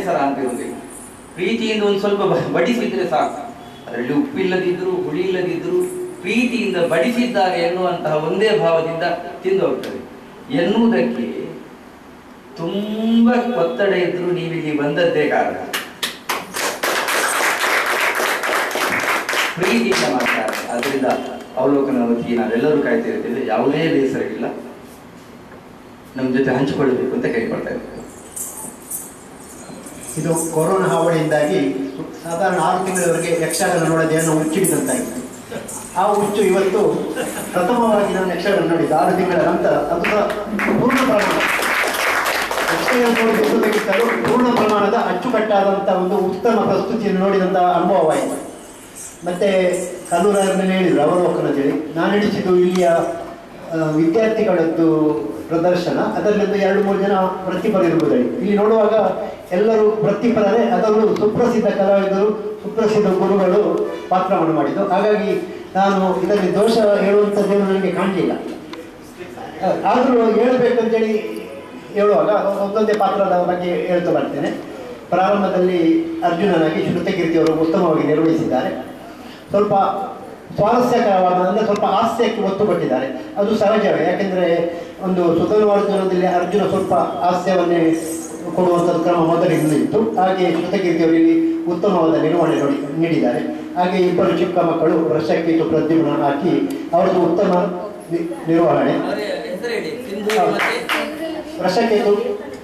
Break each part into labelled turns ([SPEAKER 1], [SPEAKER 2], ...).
[SPEAKER 1] ಸರ ಅಂತ ಇರುವುದಿಲ್ಲ ಪ್ರೀತಿಯಿಂದ ಒಂದು ಸ್ವಲ್ಪ ಬ- ಬಡಿಸಿದ್ರೆ ಸಾಕು ಅದರಲ್ಲಿ ಉಪ್ಪಿಲ್ಲದಿದ್ದರೂ ಹುಳಿ ಇಲ್ಲದಿದ್ದರೂ ಪ್ರೀತಿಯಿಂದ ಬಡಿಸಿದ್ದಾರೆ ಎನ್ನುವಂತಹ ಒಂದೇ ಭಾವದಿಂದ ತಿಂದು ಹೋಗ್ತದೆ ಎನ್ನುವುದಕ್ಕೆ ತುಂಬ ಒತ್ತಡ ಇದ್ರೂ ನೀವಿಲ್ಲಿ ಬಂದದ್ದೇ ಕಾರಣ ಪ್ರೀತಿಯಿಂದ ಮಾತಾಡ್ತಾರೆ ಅದರಿಂದ ಅವಲೋಕನ ವತಿಗೆ ನಾವೆಲ್ಲರೂ ಕಾಯ್ತಾ ಇರ್ತೇವೆ ಯಾವುದೇ ಬೇಸರವಿಲ್ಲ ನಮ್ಮ ಜೊತೆ ಹಂಚಿಕೊಳ್ಳಬೇಕು ಅಂತ ಕೇಳಿಕೊಳ್ತಾ ಇದ್ದೇವೆ
[SPEAKER 2] ಇದು ಕೊರೋನಾ ಹಾವಳಿಯಿಂದಾಗಿ ಸಾಧಾರಣ ಆರು ತಿಂಗಳವರೆಗೆ ಯಕ್ಷಗಾನ ನೋಡದೆ ಅನ್ನೋ ಹುಚ್ಚಿಡಿದಂತಾಗಿತ್ತು ಆ ಹುಚ್ಚು ಇವತ್ತು ಪ್ರಥಮವಾಗಿ ನಾನು ಯಕ್ಷಗಾನ ನೋಡಿದ್ದು ಆರು ತಿಂಗಳ ನಂತರ ಅದು ಸಹ ಪೂರ್ಣ ಪ್ರಮಾಣ ಯಕ್ಷಗಾನ ನೋಡಿದ್ದಕ್ಕಿಂತಲೂ ಪೂರ್ಣ ಪ್ರಮಾಣದ ಅಚ್ಚುಕಟ್ಟಾದಂಥ ಒಂದು ಉತ್ತಮ ಪ್ರಸ್ತುತಿಯನ್ನು ನೋಡಿದಂಥ ಅನುಭವವಾಯಿತು ಮತ್ತೆ ಕಲ್ಲೂರನ್ನೇ ಹೇಳಿದ್ರು ಅವಲೋಕನ ಅಂತೇಳಿ ನಾನು ನಡೆಸಿದ್ದು ಇಲ್ಲಿಯ ಆ, ವಿದ್ಯಾರ್ಥಿಗಳದ್ದು ಪ್ರದರ್ಶನ ಅದರಲ್ಲಿಂದ ಎರಡು ಮೂರು ಜನ ವೃತ್ತಿಪರರಿರುವುದಳಿ ಇಲ್ಲಿ ನೋಡುವಾಗ ಎಲ್ಲರೂ ವೃತ್ತಿಪರರೇ ಅದರಲ್ಲೂ ಸುಪ್ರಸಿದ್ಧ ಕಲಾವಿದರು ಸುಪ್ರಸಿದ್ಧ ಗುರುಗಳು ಪಾತ್ರವನ್ನು ಮಾಡಿದ್ದು ಹಾಗಾಗಿ ನಾನು ಇದರಲ್ಲಿ ದೋಷ ಹೇಳುವಂಥದ್ದೇನು ನನಗೆ ಕಾಣಲಿಲ್ಲ ಆದರೂ ಹೇಳಬೇಕಂತೇಳಿ ಹೇಳುವಾಗ ಒಂದೊಂದೇ ಪಾತ್ರದ ಬಗ್ಗೆ ಹೇಳ್ತಾ ಬರ್ತೇನೆ ಪ್ರಾರಂಭದಲ್ಲಿ ಅರ್ಜುನನಾಗಿ ಶ್ರುತಕೀರ್ತಿಯವರು ಉತ್ತಮವಾಗಿ ನಿರ್ವಹಿಸಿದ್ದಾರೆ ಸ್ವಲ್ಪ ಸ್ವಾರಸ್ಯಕರವಾದ ಅಂದರೆ ಸ್ವಲ್ಪ ಹಾಸ್ಯಕ್ಕೆ ಒತ್ತು ಕೊಟ್ಟಿದ್ದಾರೆ ಅದು ಸಹಜವೇ ಯಾಕೆಂದರೆ ಒಂದು ಸುಧನ್ವಾರ್ಜುನದಲ್ಲಿ ಅರ್ಜುನ ಸ್ವಲ್ಪ ಹಾಸ್ಯವನ್ನೇ ಕೊಡುವಂಥದ್ದು ಕ್ರಮ ಮೊದಲಿಂದ ಇತ್ತು ಹಾಗೆ ಶ್ರುತಕೀರ್ತಿಯವರು ಇಲ್ಲಿ ಉತ್ತಮವಾದ ನಿರ್ವಹಣೆ ನೋಡಿ ನೀಡಿದ್ದಾರೆ ಹಾಗೆ ಇಬ್ಬರು ಚಿಕ್ಕ ಮಕ್ಕಳು ವೃಷಕ್ಕೀಟು ಪ್ರದ್ಯುಮ್ನ ಹಾಕಿ ಅವರದ್ದು ಉತ್ತಮ ನಿ- ನಿರ್ವಹಣೆ ವೃಷಕ್ಕೇತು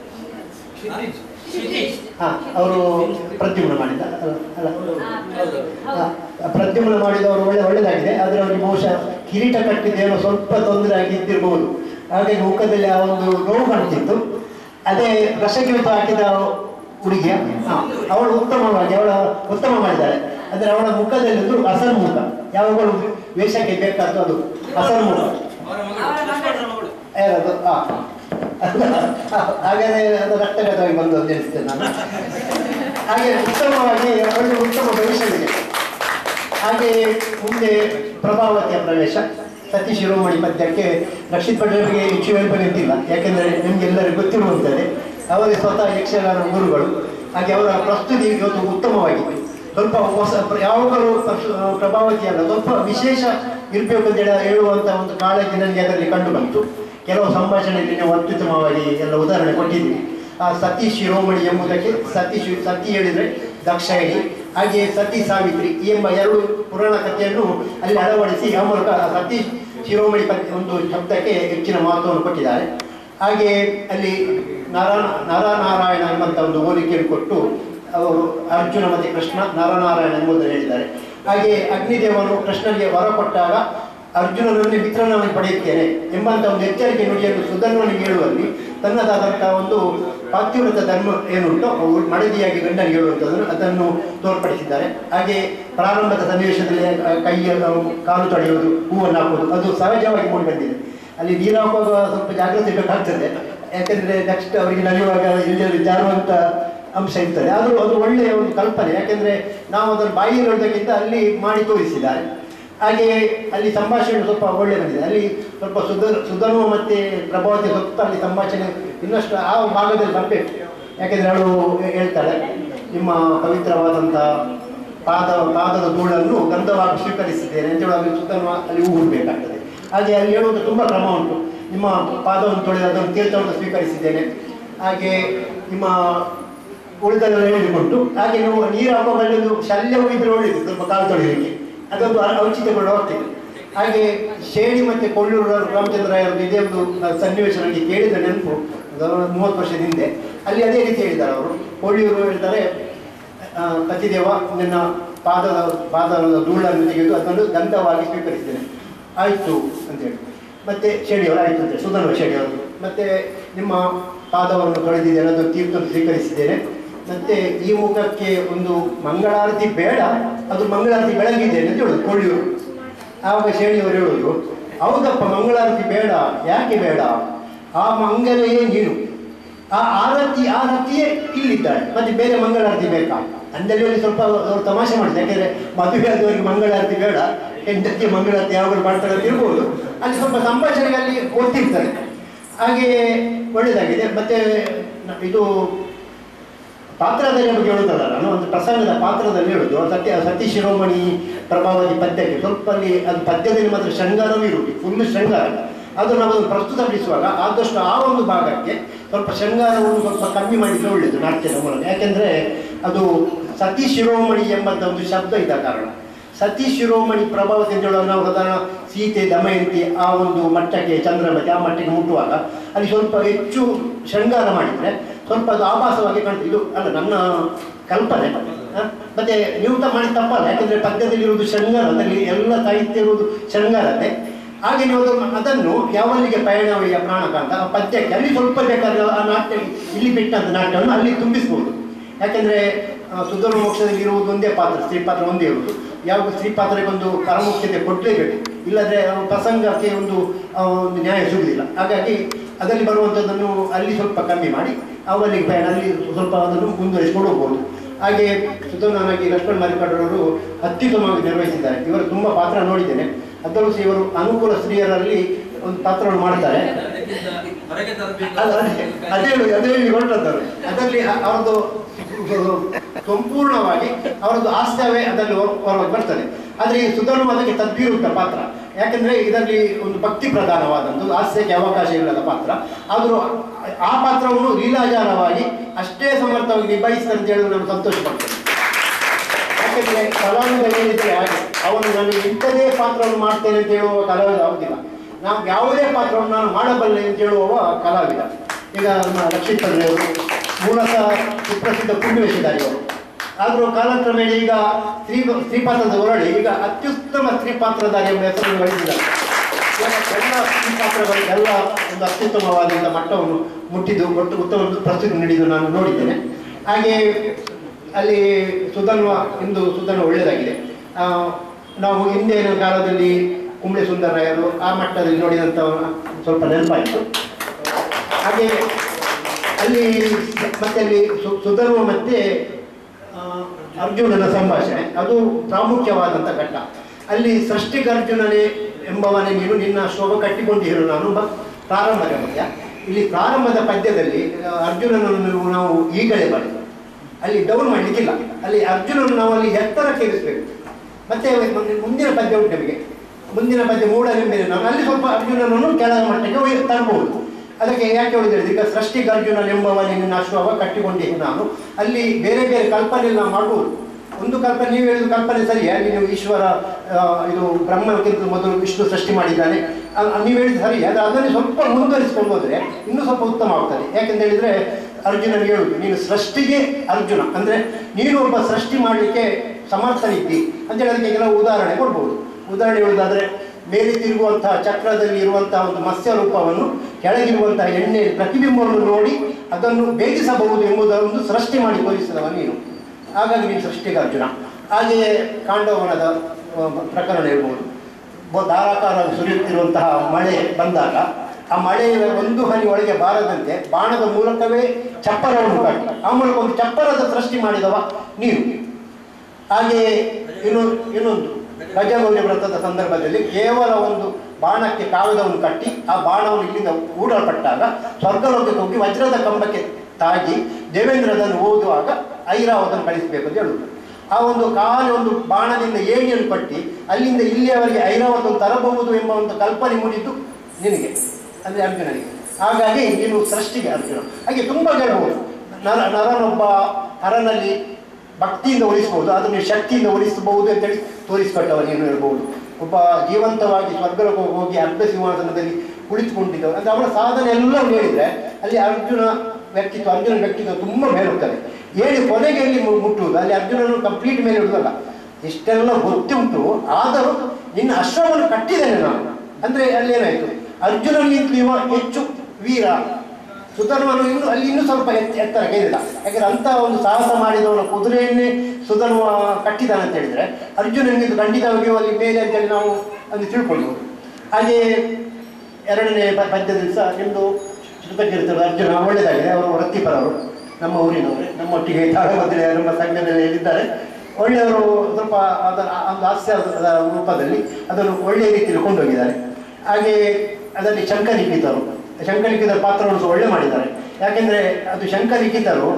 [SPEAKER 2] ಹಾ ಅವರು ಪ್ರದ್ಯುಮ್ನ ಮಾಡಿದ ಅಲ್ಲ ಅಲ್ಲ ಹಾ, ಪ್ರದ್ಯುಮ್ನ ಮಾಡಿದವರು ಒಳ್ಳೆ ಒಳ್ಳೆದಾಗಿದೆ ಆದರೆ ಅವರಿಗೆ ಬಹುಶಃ ಕಿರೀಟ ಕಟ್ಟಿದ್ದೇನೋ ಸ್ವಲ್ಪ ತೊಂದರೆ ಆಗಿದ್ದಿರಬಹುದು ಹಾಗಾಗಿ ಮುಖದಲ್ಲಿ ಆ ಒಂದು ನೋವು ಕಾಣ್ತಿತ್ತು ಅದೇ ರಸಗಿಮಿತ ಹಾಕಿದ ಹುಡುಗಿಯ ಹಾ, ಅವಳು ಉತ್ತಮವಾಗಿ ಅವಳ ಉತ್ತಮ ಮಾಡಿದ್ದಾಳೆ ಅಂದ್ರೆ ಅವಳ ಮುಖದಲ್ಲಿ ಒಂದು ಅಸನ್ಮುಖ ಯಾವಾಗಲೂ ವೇಷಕ್ಕೆ ಬೇಕಾದ್ದು ಅದು ಅಸನ್ಮುಖ ಯಾರದು ಹಾ ಹಾಗಾದ್ರೆ ಅದು ರಕ್ತಗತವಾಗಿ ಬಂದು ಅಂತ ಎಣಿಸ್ತೇನೆ ನಾನು ಹಾಗೆ ಉತ್ತಮವಾಗಿ ಅವಳಿಗೆ ಉತ್ತಮ ಭವಿಷ್ಯವಿದೆ ಹಾಗೆ ಮುಂದೆ ಪ್ರಭಾವತಿಯ ಪ್ರವೇಶ ಸತಿ ಶಿರೋಮಣಿ ಪದ್ಯಕ್ಕೆ ರಕ್ಷಿತ್ ಭಟ್ರಿಗೆ ಹೆಚ್ಚು ಹೇಳ್ಬೇಕಂತಿಲ್ಲ ಯಾಕೆಂದರೆ ನಿಮಗೆಲ್ಲರಿಗೂ ಗೊತ್ತಿರುವಂಥದ್ದೇ ಅವರೇ ಸ್ವತಃ ಯಕ್ಷಗಾನ ಗುರುಗಳು ಹಾಗೆ ಅವರ ಪ್ರಸ್ತುತಿ ಇವತ್ತು ಉತ್ತಮವಾಗಿತ್ತು ಸ್ವಲ್ಪ ಹೊಸ ಪ್ರ- ಯಾವಾಗಲೂ ಪರ್ಶು- ಪ್ರಭಾವತಿ ಅಲ್ಲ ಸ್ವಲ್ಪ ವಿಶೇಷ ಇರಬೇಕು ಅಂತೇಳಿ ಹೇಳುವಂಥ ಒಂದು ಕಾಳಜಿ ನನಗೆ ಅದರಲ್ಲಿ ಕಂಡು ಬಂತು ಕೆಲವು ಸಂಭಾಷಣೆಯಲ್ಲಿ ನೀವು ಅತ್ಯುತ್ತಮವಾಗಿ ಎಲ್ಲ ಉದಾಹರಣೆ ಕೊಟ್ಟಿದ್ದೀರಿ ಆ ಸತಿ ಶಿರೋಮಣಿ ಎಂಬುದಕ್ಕೆ ಸತಿ ಶಿ ಸತಿ ಹೇಳಿದರೆ ದಕ್ಷಾಯಿಣಿ ಹಾಗೆ ಸತಿ ಸಾವಿತ್ರಿ ಎಂಬ ಎರಡು ಪುರಾಣ ಕಥೆಯನ್ನು ಅಲ್ಲಿ ಅಳವಡಿಸಿ ಆ ಮೂಲಕ ಸತಿ ಶಿರೋಮಣಿ ಪದ್ಯ ಒಂದು ಶಬ್ದಕ್ಕೆ ಹೆಚ್ಚಿನ ಮಹತ್ವವನ್ನು ಕೊಟ್ಟಿದ್ದಾರೆ ಹಾಗೆ ಅಲ್ಲಿ ನರ ನರನಾರಾಯಣ ಎಂಬಂಥ ಒಂದು ಹೋಲಿಕೆಯನ್ನು ಕೊಟ್ಟು ಅವರು ಅರ್ಜುನ ಮತ್ತು ಕೃಷ್ಣ ನರನಾರಾಯಣ ಎಂಬುದನ್ನು ಹೇಳಿದ್ದಾರೆ ಹಾಗೆ ಅಗ್ನಿದೇವರು ಕೃಷ್ಣನಿಗೆ ವರ ಕೊಟ್ಟಾಗ ಅರ್ಜುನನನ್ನೇ ಮಿತ್ರನನ್ನು ಪಡೆಯುತ್ತೇನೆ ಎಂಬಂಥ ಒಂದು ಎಚ್ಚರಿಕೆ ನುಡಿಯನ್ನು ಸುಧನ್ವನಿಗೆ ಹೇಳುವಲ್ಲಿ ತನ್ನದಾದಂಥ ಒಂದು ಪಾತ್ಯುವ್ರತ ಧರ್ಮ ಏನುಂಟು ಅವು ಮಡದಿಯಾಗಿ ಗಂಡನಿಗೆ ಹೇಳುವಂಥದ್ದನ್ನು ಅದನ್ನು ತೋರ್ಪಡಿಸಿದ್ದಾರೆ ಹಾಗೆ ಪ್ರಾರಂಭದ ಸನ್ನಿವೇಶದಲ್ಲಿ ಆ, ಕೈಯ ಆ, ಕಾಲು ತೊಳೆಯುವುದು ಹೂವನ್ನು ಹಾಕುವುದು ಅದು ಸಹಜವಾಗಿ ಮೂಡಿ ಬಂದಿದೆ ಅಲ್ಲಿ ನೀರು ಹಾಕುವಾಗ ಸ್ವಲ್ಪ ಜಾಗ್ರತೆ ಬೇಕಾಗ್ತದೆ ಯಾಕೆಂದರೆ ನೆಕ್ಸ್ಟ್ ಅವರಿಗೆ ನಡೆಯುವಾಗ ಎಲ್ಲರೂ ಜಾರುವಂಥ ಅಂಶ ಇರ್ತದೆ ಆದರೂ ಅದು ಒಳ್ಳೆಯ ಒಂದು ಕಲ್ಪನೆ ಯಾಕೆಂದರೆ ನಾವು ಅದನ್ನು ಬಾಯಿಯಲ್ಲಿ ಹೇಳೋದಕ್ಕಿಂತ ಅಲ್ಲಿ ಮಾಡಿ ತೋರಿಸಿದ್ದಾರೆ ಹಾಗೆ ಅಲ್ಲಿ ಸಂಭಾಷಣೆ ಸ್ವಲ್ಪ ಒಳ್ಳೆ ಬಂದಿದೆ ಅಲ್ಲಿ ಸ್ವಲ್ಪ ಸುಧ ಸುಧನು ಮತ್ತು ಪ್ರಭಾವತಿ ಸ್ವಲ್ಪ ಅಲ್ಲಿ ಸಂಭಾಷಣೆ ಇನ್ನಷ್ಟು ಆ ಭಾಗದಲ್ಲಿ ಬರಬೇಕು ಯಾಕೆಂದರೆ ಅವಳು ಹೇಳ್ತಾಳೆ ನಿಮ್ಮ ಪವಿತ್ರವಾದಂಥ ಪಾದ ಪಾದದ ಧೂಳನ್ನು ಗಂಧವಾಗಿ ಸ್ವೀಕರಿಸಿದ್ದೇನೆ ಅಂತೇಳಿ ಅಲ್ಲಿ ಸುಧನು ಅಲ್ಲಿ ಊರಬೇಕಾಗ್ತದೆ ಹಾಗೆ ಅಲ್ಲಿ ಹೇಳುವುದು ತುಂಬ ಕ್ರಮ ಉಂಟು ನಿಮ್ಮ ಪಾದವನ್ನು ತೊಳೆದು ಅದನ್ನು ತೀರ್ಥವನ್ನು ಸ್ವೀಕರಿಸಿದ್ದೇನೆ ಹಾಗೆ ನಿಮ್ಮ ಉಳಿದೆಲ್ಲ ಹೇಳಿಕೊಂಡು ಹಾಗೆ ನೀವು ನೀರು ಹಾಕುವಾಗ ಒಂದು ಶಲ್ಯ ಹೋಗಿದ್ರೆ ಒಳ್ಳೆಯದು ಸ್ವಲ್ಪ ಕಾಲು ತೊಳೆಯಲಿಕ್ಕೆ ಅದೊಂದು ಔ- ಔಚಿತ್ಯಗಳು ಹೋಗ್ತದೆ ಹಾಗೆ ಶೇಣಿ ಮತ್ತು ಕೊಳ್ಳೂರು ರಾಮಚಂದ್ರಾಯರದ್ದು ಇದೇ ಒಂದು ಸನ್ನಿವೇಶ ನನಗೆ ಕೇಳಿದ ನೆನಪು ಅದು ಮೂವತ್ತು ವರ್ಷದ ಹಿಂದೆ ಅಲ್ಲಿ ಅದೇ ರೀತಿ ಹೇಳಿದ್ದಾರೆ ಅವರು ಕೊಳ್ಳೂರು ಹೇಳ್ತಾರೆ ಆ, ಪತಿದೇವ ನಿನ್ನ ಪಾದದ ಪಾದದ ಧೂಳನ್ನು ತೆಗೆದು ಅದನ್ನು ಗಂಧವಾಗಿ ಸ್ವೀಕರಿಸಿದ್ದೇನೆ ಆಯಿತು ಅಂತೇಳಿ ಮತ್ತೆ ಶೆಡಿಯವರು ಆಯಿತು ಅಂತೇಳಿ ಸುಧನ್ವ ಶೆಡಿಯವರು ಮತ್ತೆ ನಿಮ್ಮ ಪಾದವನ್ನು ತೊಳೆದಿದ್ದೇನೆ ಅದು ತೀರ್ಥ ಸ್ವೀಕರಿಸಿದ್ದೇನೆ ಮತ್ತೆ ಈ ಮುಖಕ್ಕೆ ಒಂದು ಮಂಗಳಾರತಿ ಬೇಡ ಅದು ಮಂಗಳಾರತಿ ಬೆಳಗಿದ್ದೇನೆ ಅಂತ ಹೇಳುದು ಕೊಳ್ಳಿಯವರು ಆವಾಗ ಶೇಣಿಯವರು ಹೇಳುವುದು ಹೌದಪ್ಪ ಮಂಗಳಾರತಿ ಬೇಡ ಯಾಕೆ ಬೇಡ ಆ ಮಂಗಲೆಯೇ ನೀನು ಆ ಆರತಿ ಆರತಿಯೇ ಇಲ್ಲಿದ್ದಾಳೆ ಮತ್ತೆ ಬೇರೆ ಮಂಗಳಾರತಿ ಬೇಕಾ ಅಂದಲ್ಲಿ ಒಂದು ಸ್ವಲ್ಪ ಅವರು ತಮಾಷೆ ಮಾಡ್ತಾರೆ ಯಾಕೆಂದ್ರೆ ಮದುವೆ ಆದವರಿಗೆ ಮಂಗಳಾರತಿ ಬೇಡ ಹೆಂಡತಿ ಮಂಗಳಾರತಿ ಯಾವಾಗಲೂ ಮಾಡ್ತಾರೆ ಅಂತ ಇರ್ಬೋದು ಅಲ್ಲಿ ಸ್ವಲ್ಪ ಸಂಭಾಷಣೆಗೆ ಅಲ್ಲಿ ಗೊತ್ತಿರ್ತದೆ ಹಾಗೆ ಒಳ್ಳೆಯದಾಗಿದೆ ಮತ್ತೆ ನ- ಇದು ಪಾತ್ರಧಾರಿಯ ಬಗ್ಗೆ ಹೇಳುದಲ್ಲ ನಾನು ಒಂದು ಪ್ರಸಂಗದ ಪಾತ್ರದಲ್ಲಿ ಹೇಳುದು ಸತ್ಯ ಸತಿ ಶಿರೋಮಣಿ ಪ್ರಭಾವತಿ ಪದ್ಯಕ್ಕೆ ಸ್ವಲ್ಪ ಅಲ್ಲಿ ಅದು ಪದ್ಯದಲ್ಲಿ ಮಾತ್ರ ಶೃಂಗಾರವೂ ಇರುವುದು ಫುಲ್ ಶೃಂಗಾರ ಅದು ನಾವು ಅದನ್ನು ಪ್ರಸ್ತುತಪಡಿಸುವಾಗ ಆದಷ್ಟು ಆ ಒಂದು ಭಾಗಕ್ಕೆ ಸ್ವಲ್ಪ ಶೃಂಗಾರವನ್ನು ಸ್ವಲ್ಪ ಕಮ್ಮಿ ಮಾಡಿದ್ರೆ ಒಳ್ಳೆಯದು ನಾಟ್ಯದ ಮೂಲಕ ಯಾಕೆಂದ್ರೆ ಅದು ಸತಿ ಶಿರೋಮಣಿ ಎಂಬಂತ ಒಂದು ಶಬ್ದ ಇದ್ದ ಕಾರಣ ಸತಿ ಶಿರೋಮಣಿ ಪ್ರಭಾವತಿ ಅಂತ ಹೇಳುವಾಗ ನಾವು ಸಾಧಾರಣ ಸೀತೆ ದಮಯಂತಿ ಆ ಒಂದು ಮಟ್ಟಕ್ಕೆ ಚಂದ್ರಮತಿ ಆ ಮಟ್ಟಕ್ಕೆ ಮುಟ್ಟುವಾಗ ಅಲ್ಲಿ ಸ್ವಲ್ಪ ಹೆಚ್ಚು ಶೃಂಗಾರ ಮಾಡಿದ್ರೆ ಸ್ವಲ್ಪ ಅದು ಆಭಾಸವಾಗಿ ಕಾಣ್ತದೆ ಇದು ಅಲ್ಲ ನನ್ನ ಕಲ್ಪನೆ ಹ? ಮತ್ತೆ ನೀವು ತ ಮಾಡಿ ತಪ್ಪಲ್ಲ ಯಾಕಂದ್ರೆ ಪದ್ಯದಲ್ಲಿ ಇರುವುದು ಶೃಂಗಾರ ಅದರಲ್ಲಿ ಎಲ್ಲ ಸಾಹಿತ್ಯ ಇರುವುದು ಶೃಂಗಾರತೆ ಹಾಗೆ ನೀವು ಅದನ್ನು ಅದನ್ನು ಯಾವಲ್ಲಿಗೆ ಪಯಣವಯ್ಯ ಪ್ರಾಣಕಾಂತ ಆ ಪದ್ಯಕ್ಕೆ ಅಲ್ಲಿ ಸ್ವಲ್ಪ ಬೇಕಾದ್ರೆ ಆ ನಾಟ್ಯ ಇಲ್ಲಿ ಬಿಟ್ಟಂತ ನಾಟ್ಯವನ್ನು ಅಲ್ಲಿ ತುಂಬಿಸ್ಬೋದು ಯಾಕೆಂದ್ರೆ ಆ, ಸುಧರ್ಮ ಮೋಕ್ಷದಲ್ಲಿ ಇರುವುದು ಒಂದೇ ಪಾತ್ರ ಸ್ತ್ರೀ ಪಾತ್ರ ಒಂದೇ ಇರುವುದು ಯಾವ ಸ್ತ್ರೀ ಪಾತ್ರಕ್ಕೆ ಒಂದು ಪ್ರಾಮುಖ್ಯತೆ ಕೊಟ್ಟಲೇಬೇಕು ಇಲ್ಲದ್ರೆ ಆ ಪ್ರಸಂಗಕ್ಕೆ ಒಂದು ಆ, ಒಂದು ನ್ಯಾಯ ಸಿಗುವುದಿಲ್ಲ ಹಾಗಾಗಿ ಅದರಲ್ಲಿ ಬರುವಂಥದ್ದನ್ನು ಅಲ್ಲಿ ಸ್ವಲ್ಪ ಕಮ್ಮಿ ಮಾಡಿ ಅವರಿಗೆ ಪಯಣ ಅಲ್ಲಿ ಸ್ವಲ್ಪ ಅದನ್ನು ಮುಂದುವರಿಸಿಕೊಂಡು ಹೋಗ್ಬೋದು ಹಾಗೆ ಸುಧರ್ಮನಾಗಿ ಲಕ್ಷ್ಮಣ್ ಮಾರಿಕಾಡ್ರವರು ಅತ್ಯುತ್ತಮವಾಗಿ ನಿರ್ವಹಿಸಿದ್ದಾರೆ ಇವರು ತುಂಬ ಪಾತ್ರ ನೋಡಿದ್ದೇನೆ ಅದರಲ್ಲೂ ಸಹ ಇವರು ಅನುಕೂಲ ಸ್ತ್ರೀಯರಲ್ಲಿ ಒಂದು ಪಾತ್ರವನ್ನು ಮಾಡ್ತಾರೆ
[SPEAKER 3] ಹೊರಗೆ
[SPEAKER 2] ಅಲ್ಲ, ಅದೇ ಹೇಳುದು, ಅದೇ ಹೇಳಿ ಹೊರಟದ್ದು ಅದರಲ್ಲಿ ಅ- ಅವರದ್ದು ಸಂಪೂರ್ಣವಾಗಿ ಅವರದ್ದು ಹಾಸ್ಯವೇ ಅದರಲ್ಲಿ ಹೊರ- ಹೊರಗೆ ಬರ್ತದೆ ಆದರೆ ಈ ಸುಧರ್ಮ ಅದಕ್ಕೆ ತದ್ವಿರುದ್ಧ ಪಾತ್ರ ಯಾಕಂದ್ರೆ ಇದರಲ್ಲಿ ಒಂದು ಭಕ್ತಿ ಪ್ರಧಾನವಾದಂಥದ್ದು ಹಾಸ್ಯಕ್ಕೆ ಅವಕಾಶ ಇಲ್ಲದ ಪಾತ್ರ ಆದರೂ ಆ ಪಾತ್ರವನ್ನು ಲೀಲಾಜಾಲವಾಗಿ ಅಷ್ಟೇ ಸಮರ್ಥವಾಗಿ ನಿಭಾಯಿಸ್ತಾರೆ ಅಂತ ಹೇಳಿ ನಾನು ಸಂತೋಷ ಪಡ್ತೇನೆ ಯಾಕಂದ್ರೆ ಕಲಾವಿದ ಏನಿದ್ರೆ ಹಾಗೆ ಅವನು ನಾನು ಇಂಥದೇ ಪಾತ್ರವನ್ನು ಮಾಡ್ತೇನೆ ಅಂತ ಹೇಳುವ ಕಲಾವಿದ ಆಗುದಿಲ್ಲ ನಾವು ಯಾವುದೇ ಪಾತ್ರವನ್ನು ನಾನು ಮಾಡಬಲ್ಲೆ ಅಂತ ಹೇಳುವವ ಕಲಾವಿದ ಈಗ ನಮ್ಮ ರಕ್ಷಿತ್ ಅವರು ಮೂಲತಃ ಸುಪ್ರಸಿದ್ಧ ಕುಂಭವೇಶಧಾರಿ ಅವರು ಆದರೂ ಕಾಲಕ್ರಮೇಣ ಈಗ ಸ್ತ್ರೀ ಸ್ತ್ರೀ ಪಾತ್ರದ ಹೊರಳಿ ಈಗ ಅತ್ಯುತ್ತಮ ಸ್ತ್ರೀ ಪಾತ್ರಧಾರಿ ಎಂಬ ಹೆಸರನ್ನು ಗಳಿಸಿದ್ದಾರೆ ಇವಾಗ ಎಲ್ಲ ಸ್ತ್ರೀ ಪಾತ್ರಗಳು ಎಲ್ಲ ಒಂದು ಅತ್ಯುತ್ತಮವಾದಂಥ ಮಟ್ಟವನ್ನು ಮುಟ್ಟಿದ್ದು ಒಟ್ಟು ಉತ್ತಮ ಒಂದು ಪ್ರಸ್ತುತಿ ನೀಡಿದ್ದು ನಾನು ನೋಡಿದ್ದೇನೆ ಹಾಗೆ ಅಲ್ಲಿ ಸುಧನ್ವ ಇಂದು ಸುಧನ್ವ ಒಳ್ಳೆಯದಾಗಿದೆ ಆ, ನಾವು ಹಿಂದಿನ ಕಾಲದಲ್ಲಿ ಕುಂಬ್ಳೆ ಸುಂದರರಾಯರು ಆ ಮಟ್ಟದಲ್ಲಿ ನೋಡಿದಂಥ ಸ್ವಲ್ಪ ನೆನಪಾಯಿತು ಹಾಗೆ ಅಲ್ಲಿ ಮತ್ತೆ ಅಲ್ಲಿ ಸು- ಸುಧರ್ಮ ಮತ್ತೆ ಆ, ಅರ್ಜುನನ ಸಂಭಾಷಣೆ ಅದು ಪ್ರಾಮುಖ್ಯವಾದಂಥ ಘಟ್ಟ ಅಲ್ಲಿ ಸೃಷ್ಟಿಗರ್ಜುನನೇ ಎಂಬವನೇ ನೀನು ನಿನ್ನ ಶೋಭ ಕಟ್ಟಿಕೊಂಡಿರು ನಾನು ಬ ಪ್ರಾರಂಭದ ಪದ್ಯ ಇಲ್ಲಿ ಪ್ರಾರಂಭದ ಪದ್ಯದಲ್ಲಿ ಆ, ಅರ್ಜುನನನ್ನು ನಾವು ಈಗಲೇ ಬರೆದು ಅಲ್ಲಿ ಡೌನ್ ಮಾಡಲಿಕ್ಕಿಲ್ಲ ಅಲ್ಲಿ ಅರ್ಜುನನ್ನು ನಾವು ಅಲ್ಲಿ ಎತ್ತರಕ್ಕೆ ಇರಿಸಬೇಕು ಮತ್ತೆ ಮುಂದಿನ- ಮುಂದಿನ ಪದ್ಯ ಉಂಟು ನಮಗೆ ಮುಂದಿನ ಪದ್ಯ ಮೂಢನೆಂಬೆ ನಾನು ಅಲ್ಲಿ ಸ್ವಲ್ಪ ಅರ್ಜುನನನ್ನು ಕೆಳಗ ಮಟ್ಟಕ್ಕೆ ಒಯ್ದು ತರಬಹುದು ಅದಕ್ಕೆ ಯಾಕೆ ಹೇಳಿದ್ರೆ ಈಗ ಸೃಷ್ಟಿಗೆ ಅರ್ಜುನನೆಂಬವ ನಿನ್ನ ಅಶ್ವವ ಕಟ್ಟಿಕೊಂಡಿದ್ದು ನಾನು ಅಲ್ಲಿ ಬೇರೆ ಬೇರೆ ಕಲ್ಪನೆ ನಾವು ಮಾಡ್ಬೋದು ಒಂದು ಕಲ್ಪನೆ ನೀವು ಹೇಳಿದ ಕಲ್ಪನೆ ಸರಿಯೇ ಅಲ್ಲಿ ನೀವು ಈಶ್ವರ ಆ, ಇದು ಬ್ರಹ್ಮಕ್ಕಿಂತ ಮೊದಲು ವಿಷ್ಣು ಸೃಷ್ಟಿ ಮಾಡಿದ್ದಾನೆ ಅ- ಅ- ನೀವು ಹೇಳಿದ ಸರಿ ಅದು ಅದನ್ನು ಸ್ವಲ್ಪ ಮುಂದುವರಿಸಿಕೊಂಡು ಹೋದ್ರೆ ಇನ್ನೂ ಸ್ವಲ್ಪ ಉತ್ತಮ ಆಗ್ತದೆ ಯಾಕೆಂತ ಹೇಳಿದ್ರೆ ಅರ್ಜುನನಿಗೆ ಹೇಳುದು ನೀನು ಸೃಷ್ಟಿಗೆ ಅರ್ಜುನ ಅಂದ್ರೆ ನೀನು ಒಬ್ಬ ಸೃಷ್ಟಿ ಮಾಡಲಿಕ್ಕೆ ಸಮರ್ಥನಿದ್ದಿ ಅಂತೇಳಿ ಅದಕ್ಕೆ ಕೆಲವು ಉದಾಹರಣೆ ಕೊಡ್ಬೋದು ಉದಾಹರಣೆ ಹೇಳುವುದಾದ್ರೆ ಮೇಲೆ ತಿರುಗುವಂತಹ ಚಕ್ರದಲ್ಲಿ ಇರುವಂತಹ ಒಂದು ಮತ್ಸ್ಯ ರೂಪವನ್ನು ಕೆಳಗಿರುವಂತಹ ಎಣ್ಣೆ ಪ್ರತಿಬಿಂಬವನ್ನು ನೋಡಿ ಅದನ್ನು ಭೇದಿಸಬಹುದು ಎಂಬುದನ್ನು ಸೃಷ್ಟಿ ಮಾಡಿ ತೋರಿಸಿದವ ನೀನು ಹಾಗಾಗಿ ನೀನು ಸೃಷ್ಟಿಗೆ ಅರ್ಜುನ ಹಾಗೆಯೇ ಕಾಂಡವನದ ಆ, ಪ್ರಕರಣ ಹೇಳ್ಬೋದು ಬ- ಧಾರಾಕಾರ ಸುರಿಯುತ್ತಿರುವಂತಹ ಮಳೆ ಬಂದಾಗ ಆ ಮಳೆಯ ಒಂದು ಹನಿ ಒಳಗೆ ಬಾರದಂತೆ ಬಾಣದ ಮೂಲಕವೇ ಚಪ್ಪರವನ್ನು ಕಟ್ಟಿ ಆ ಮೂಲಕ ಒಂದು ಚಪ್ಪರದ ಸೃಷ್ಟಿ ಮಾಡಿದವ ನೀನು ಹಾಗೆಯೇ ಇನ್ನು ಇನ್ನೊಂದು ಗಜಗೌರಿ ವ್ರತದ ಸಂದರ್ಭದಲ್ಲಿ ಕೇವಲ ಒಂದು ಬಾಣಕ್ಕೆ ಕಾಗದವನ್ನು ಕಟ್ಟಿ ಆ ಬಾಣವನ್ನು ಇಲ್ಲಿಂದ ಊಡಲ್ಪಟ್ಟಾಗ ಸ್ವರ್ಗಲೋಕಕ್ಕೆ ಹೋಗಿ ವಜ್ರದ ಕಂಬಕ್ಕೆ ತಾಗಿ ದೇವೇಂದ್ರ ಅದನ್ನು ಓದುವಾಗ ಐರಾವತನ್ನು ಕಳಿಸಬೇಕು ಅಂತ ಹೇಳುವುದು ಆ ಒಂದು ಖಾಲಿ ಒಂದು ಬಾಣದಿಂದ ಏಣಿಯನ್ನು ಕಟ್ಟಿ ಅಲ್ಲಿಂದ ಇಲ್ಲಿಯವರೆಗೆ ಐರಾವತನ್ನು ತರಬಹುದು ಎಂಬ ಒಂದು ಕಲ್ಪನೆ ಮೂಡಿದ್ದು ನಿನಗೆ ಅಂದರೆ ಅರ್ಜುನನಿಗೆ ಹಾಗಾಗಿ ನೀನು ಸೃಷ್ಟಿಗೆ ಅರ್ಜುನ ಹಾಗೆ ತುಂಬ ಹೇಳ್ಬೋದು ನರ ನರನೊಬ್ಬ ಹರನಲ್ಲಿ ಭಕ್ತಿಯಿಂದ ಉಳಿಸಬಹುದು ಅದನ್ನು ಶಕ್ತಿಯಿಂದ ಉಳಿಸಬಹುದು ಅಂತೇಳಿ ತೋರಿಸಿಕೊಟ್ಟವ ನೀನು ಹೇಳ್ಬೋದು ಒಬ್ಬ ಜೀವಂತವಾಗಿ ಸ್ವರ್ಗಕ್ಕೆ ಹೋಗಿ ಅರ್ಧ ಸಿಂಹಾಸನದಲ್ಲಿ ಕುಳಿತುಕೊಂಡಿದ್ದವ ಅಂದ್ರೆ ಅವನ ಸಾಧನೆ ಎಲ್ಲ ಹೇಳಿದ್ರೆ ಅಲ್ಲಿ ಅರ್ಜುನ ವ್ಯಕ್ತಿತ್ವ ಅರ್ಜುನ ವ್ಯಕ್ತಿತ್ವ ತುಂಬ ಮೇಲುತ್ತದೆ ಹೇಳಿ ಕೊನೆಗೆ ಎಲ್ಲಿ ಮು- ಮುಟ್ಟುವುದು ಅಲ್ಲಿ ಅರ್ಜುನನು ಕಂಪ್ಲೀಟ್ ಮೇಲೆ ಇಡುವುದಲ್ಲ ಇಷ್ಟೆಲ್ಲ ಗೊತ್ತುಂಟು ಆದರೂ ನಿನ್ನ ಅಶ್ವವನ್ನು ಕಟ್ಟಿದ್ದೇನೆ ನಾನು ಅಂದ್ರೆ ಅಲ್ಲಿ ಏನಾಯ್ತು ಅರ್ಜುನನಿಗಿಂತ ಇವ ಹೆಚ್ಚು ವೀರ ಸುಧರ್ಮನು ಇನ್ನು ಅಲ್ಲಿ ಇನ್ನೂ ಸ್ವಲ್ಪ ಎತ್ತ ಎತ್ತರಕ್ಕೆ ಏನಿಲ್ಲ ಯಾಕಂದ್ರೆ ಅಂತ ಒಂದು ಸಾಹಸ ಮಾಡಿದವನ ಕುದುರೆಯನ್ನೇ ಸುಧರ್ಮ ಕಟ್ಟಿದಾನೆ ಅಂತ ಹೇಳಿದ್ರೆ ಅರ್ಜುನನಿಗೆ ಇದು ಖಂಡಿತವಾಗಿಯೂ ಅಲ್ಲಿ ಮೇಲೆ ಅಂತೇಳಿ ನಾವು ಅದು ತಿಳ್ಕೊಳ್ಬೋದು ಹಾಗೆ ಎರಡನೇ ಪ- ಪದ್ಯದಲ್ಲಿ ಸಹ ನಿಮ್ಮದು ಕೃತಜ್ಞರು ಅರ್ಜುನ ಒಳ್ಳೆಯದಾಗಿದೆ ಅವರು ವೃತ್ತಿಪರರು ನಮ್ಮ ಊರಿನವರು ನಮ್ಮೊಟ್ಟಿಗೆ ತಾಳಮದ್ರೆ ನಮ್ಮ ಸಂಘದಲ್ಲಿ ಇದ್ದಾರೆ ಒಳ್ಳೆಯವರು ಸ್ವಲ್ಪ ಅದರ ಆ ಒಂದು ಹಾಸ್ಯದ ರೂಪದಲ್ಲಿ ಅದನ್ನು ಒಳ್ಳೆಯ ರೀತಿಯಲ್ಲಿ ಕೊಂಡೋಗಿದ್ದಾರೆ ಹಾಗೆ ಅದರಲ್ಲಿ ಶಂಕಲಿಖಿತರು ಶಂಕಲಿಖಿತರ ಪಾತ್ರವನ್ನು ಸಹ ಒಳ್ಳೆ ಮಾಡಿದ್ದಾರೆ ಯಾಕೆಂದ್ರೆ ಅದು ಶಂಕಲಿಖಿತರು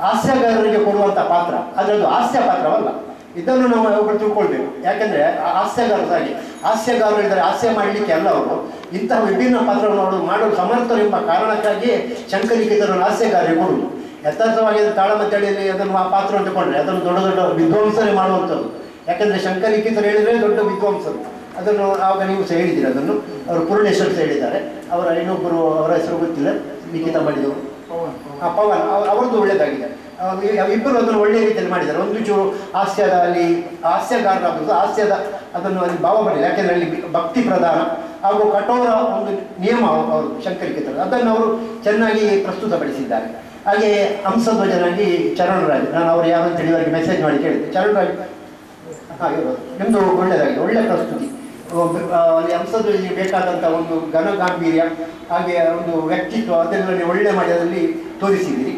[SPEAKER 2] ಹಾಸ್ಯಗಾರರಿಗೆ ಕೊಡುವಂಥ ಪಾತ್ರ ಆದರೆ ಅದು ಹಾಸ್ಯ ಪಾತ್ರವಲ್ಲ ಇದನ್ನು ನಾವು ಒಬ್ಬರು ತಿಳ್ಕೊಳ್ಬೇಕು ಯಾಕಂದ್ರೆ ಆ ಹಾಸ್ಯಗಾರರು ಹಾಗೆ ಹಾಸ್ಯಗಾರರು ಇದ್ದಾರೆ ಹಾಸ್ಯ ಮಾಡಲಿಕ್ಕೆ ಅಲ್ಲ ಅವರು ಇಂತಹ ವಿಭಿನ್ನ ಪಾತ್ರಗಳನ್ನು ಅವರು ಮಾಡಲು ಸಮರ್ಥರು ಎಂಬ ಕಾರಣಕ್ಕಾಗಿ ಶಂಕರಿಕಿತರನ್ನು ಹಾಸ್ಯಗಾರರಿಗೆ ಕೊಡುವುದು ಯಥಾರ್ಥವಾಗಿ ಅದು ತಾಳಮದ್ದಳೆಯಲ್ಲಿ ಅದನ್ನು ಆ ಪಾತ್ರವನ್ನು ತಗೊಂಡ್ರೆ ಅದನ್ನು ದೊಡ್ಡ ದೊಡ್ಡ ವಿದ್ವಾಂಸರೇ ಮಾಡುವಂಥದ್ದು ಯಾಕಂದ್ರೆ ಶಂಕರಿಕಿತರು ಹೇಳಿದ್ರೆ ದೊಡ್ಡ ವಿದ್ವಾಂಸರು ಅದನ್ನು ಆವಾಗ ನೀವು ಸಹ ಹೇಳಿದ್ದೀರಿ ಅದನ್ನು ಅವರು ಪೂರ್ಣೇಶ್ವರ್ ಸಹ ಹೇಳಿದ್ದಾರೆ ಅವರ ಇನ್ನೊಬ್ಬರು ಅವರ ಹೆಸರು ಗೊತ್ತಿಲ್ಲ ಲಿಖಿತ ಮಾಡಿದವರು ಆ ಪವನ್ ಅವ- ಅವ್ರದ್ದು ಒಳ್ಳೇದಾಗಿದೆ ಅವ್ರು ಇ- ಇಬ್ಬರು ಅದನ್ನು ಒಳ್ಳೆಯ ರೀತಿಯಲ್ಲಿ ಮಾಡಿದ್ದಾರೆ ಒಂದು ಚೂರು ಹಾಸ್ಯದ ಅಲ್ಲಿ ಹಾಸ್ಯಗಾರರಾಗುವುದು ಹಾಸ್ಯದ ಅದನ್ನು ಅಲ್ಲಿ ಭಾವ ಬರಲಿಲ್ಲ ಯಾಕೆಂದ್ರೆ ಅಲ್ಲಿ ಭಕ್ತಿ ಪ್ರಧಾನ ಹಾಗೂ ಕಠೋರ ಒಂದು ನಿಯಮ ಅವರು ಶಂಕರಿಕಿತರು ಅದನ್ನು ಅವರು ಚೆನ್ನಾಗಿ ಪ್ರಸ್ತುತಪಡಿಸಿದ್ದಾರೆ ಹಾಗೆ ಹಂಸಧ್ವಜನಾಗಿ ಚರಣರಾಜ್ ನಾನು ಅವರು ಯಾರು ಅಂತ ಹೇಳಿ ಮೆಸೇಜ್ ಮಾಡಿ ಕೇಳಿದೆ ಚರಣರಾಜ್ ಹಾಗೆ ಇರೋದು. ನಿಮ್ದು ಒಳ್ಳೆಯದಾಗಿದೆ ಒಳ್ಳೆ ಪ್ರಸ್ತುತಿ ಒಬ್ಬ- ಆ, ಅಲ್ಲಿ ಹಂಸಧ್ವಜನಿಗೆ ಬೇಕಾದಂಥ ಒಂದು ಘನ ಗಾಂಭೀರ್ಯ ಹಾಗೆ ಒಂದು ವ್ಯಕ್ತಿತ್ವ ಅದೆಲ್ಲ ನೀವು ಒಳ್ಳೆ ಮಾಡಿ ಅದರಲ್ಲಿ ತೋರಿಸಿದ್ದೀರಿ